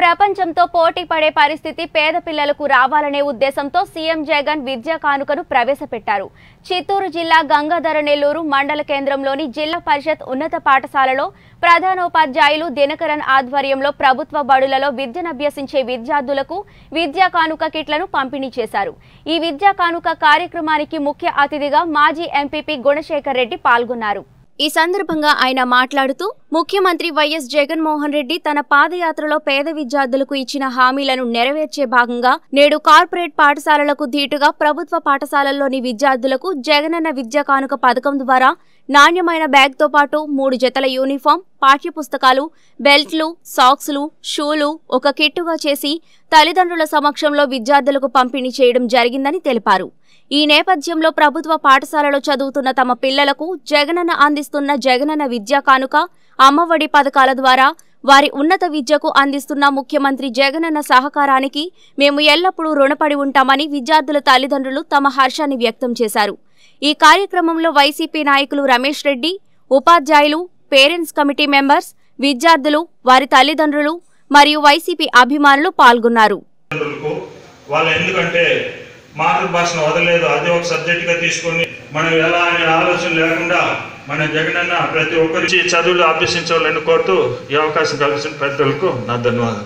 ప్రపంచంతో పోటీ పడే పరిస్థితి పేద పిల్లలకు రావాలనే ఉద్దేశంతో సీఎం జగన్ విద్యా కానుకను ప్రవేశపెట్టారు చిత్తూరు జిల్లా గంగాధర నెల్లూరు మండల కేంద్రంలోని జిల్లా పరిషత్ ఉన్నత పాఠశాలలో ప్రధానోపాధ్యాయులు దినకరన్ ఆధ్వర్యంలో ప్రభుత్వ బడులలో విద్యనభ్యసించే విద్యార్థులకు విద్యా కానుక కిట్లను పంపిణీ చేశారు ఈ విద్యా కానుక కార్యక్రమానికి ముఖ్య అతిథిగా మాజీ ఎంపీపీ గుణశేఖర్ రెడ్డి పాల్గొన్నారు ఈ సందర్భంగా ఆయన మాట్లాడుతూ ముఖ్యమంత్రి వైఎస్ జగన్మోహన్ రెడ్డి తన పాదయాత్రలో పేద విద్యార్థులకు ఇచ్చిన హామీలను నెరవేర్చే భాగంగా నేడు కార్పొరేట్ పాఠశాలలకు ధీటుగా ప్రభుత్వ పాఠశాలల్లోని విద్యార్థులకు జగనన్న విద్యా కానుక పథకం ద్వారా నాణ్యమైన బ్యాగ్తో పాటు మూడు జతల యూనిఫామ్ పాఠ్యపుస్తకాలు బెల్ట్లు సాక్స్లు షూలు ఒక కిట్టుగా చేసి తల్లిదండ్రుల సమక్షంలో విద్యార్థులకు పంపిణీ చేయడం జరిగిందని తెలిపారు ఈ నేపథ్యంలో ప్రభుత్వ పాఠశాలలో చదువుతున్న తమ పిల్లలకు జగనన్న అందిస్తున్న జగనన్న విద్యా కానుక అమ్మఒడి పథకాల ద్వారా వారి ఉన్నత విద్యకు అందిస్తున్న ముఖ్యమంత్రి జగనన్న సహకారానికి మేము ఎల్లప్పుడూ రుణపడి ఉంటామని విద్యార్థుల తల్లిదండ్రులు తమ హర్షాన్ని వ్యక్తం చేశారు ఈ కార్యక్రమంలో వైసీపీ నాయకులు రమేష్ రెడ్డి ఉపాధ్యాయులు పేరెంట్స్ కమిటీ మెంబర్స్ విద్యార్థులు వారి తల్లిదండ్రులు మరియు వైసీపీ అభిమానులు పాల్గొన్నారు తల్లిదండ్రులకు వాళ్ళు ఎందుకంటే మాతృభాషను వదలలేదు అదే ఒక సబ్జెక్ట్ గా తీసుకొని మనం ఎలా అనే ఆలోచన లేకుండా మన జగనన్న ప్రతి ఒక్కరికి చదువులు అభ్యసించాలని కోరుతూ ఈ అవకాశం కల్పించిన పెద్దలకు నా ధన్యవాదాలు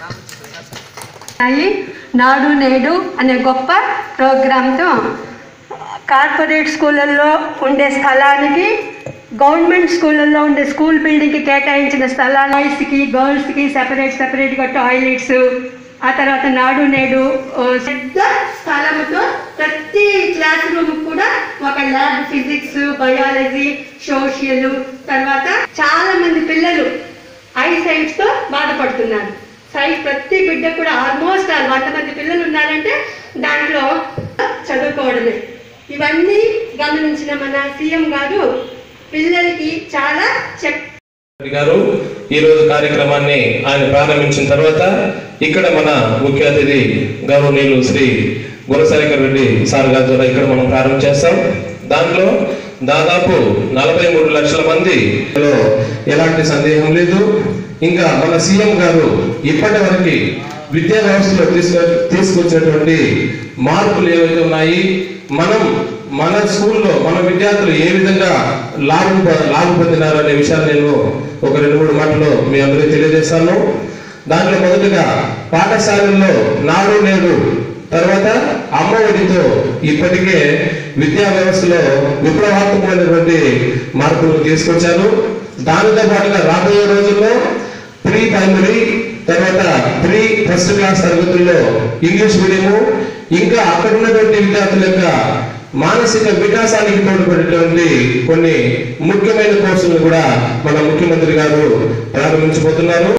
ఉన్నాయి నాడు నేడు అనే గొప్ప ప్రోగ్రాంతో కార్పొరేట్ స్కూళ్ళల్లో ఉండే స్థలానికి గవర్నమెంట్ స్కూళ్ళల్లో ఉండే స్కూల్ బిల్డింగ్కి కేటాయించిన స్థలాలు బాయ్స్కి గర్ల్స్కి సెపరేట్ సెపరేట్గా టాయిలెట్స్ ఆ తర్వాత నాడు నేడు ఓ పెద్ద స్థలంతో ప్రతి క్లాస్ రూమ్ కూడా ఒక ల్యాబ్ ఫిజిక్స్ బయాలజీ సోషల్ తర్వాత చాలా మంది పిల్లలు ఐ సైట్స్ తో బాధపడుతున్నారు సైట్ ప్రతి బిడ్డ కూడా ఆల్మోస్ట్ ఆల్ వంద మంది పిల్లలు ఉన్నారంటే దాంట్లో చదువుకోవడమే ఇవన్నీ గమనించిన మన సీఎం గారు పిల్లలకి చాలా చెప్ రెడ్డి గారు ఈ రోజు కార్యక్రమాన్ని ఆయన ప్రారంభించిన తర్వాత ఇక్కడ మన ముఖ్య అతిథి గౌరవనీయులు శ్రీ గుణశేఖర్ రెడ్డి సార్ గారి ద్వారా ఇక్కడ మనం ప్రారంభం చేస్తాం దాంట్లో దాదాపు నలభై మూడు లక్షల మంది లో ఎలాంటి సందేహం లేదు ఇంకా మన సీఎం గారు ఇప్పటి వరకు విద్యా వ్యవస్థలో తీసుకు తీసుకొచ్చినటువంటి మార్పులు ఏవైతే ఉన్నాయి మనం మన స్కూల్లో మన విద్యార్థులు ఏ విధంగా లాభం పొ- లాభం పొందినారు అనే విషయాలు నేను ఒక రెండు మూడు మాటలు మీ అందరికీ తెలియజేస్తాను దాంట్లో మొదటగా పాఠశాలల్లో నాడు నేడు తర్వాత అమ్మఒడితో ఇప్పటికే విద్యా వ్యవస్థలో విప్లవాత్మకమైనటువంటి మార్పులు తీసుకొచ్చారు దానితో పాటుగా రాబోయే రోజుల్లో ప్రీ ప్రైమరీ తర్వాత ప్రీ ఫస్ట్ క్లాస్ తరగతుల్లో ఇంగ్లీష్ మీడియము ఇంకా అక్కడ ఉన్నటువంటి విద్యార్థుల యొక్క మానసిక వికాసానికి తోడ్పడేటువంటి కొన్ని ముఖ్యమైన కోర్సులను కూడా మన ముఖ్యమంత్రి గారు ప్రారంభించబోతున్నారు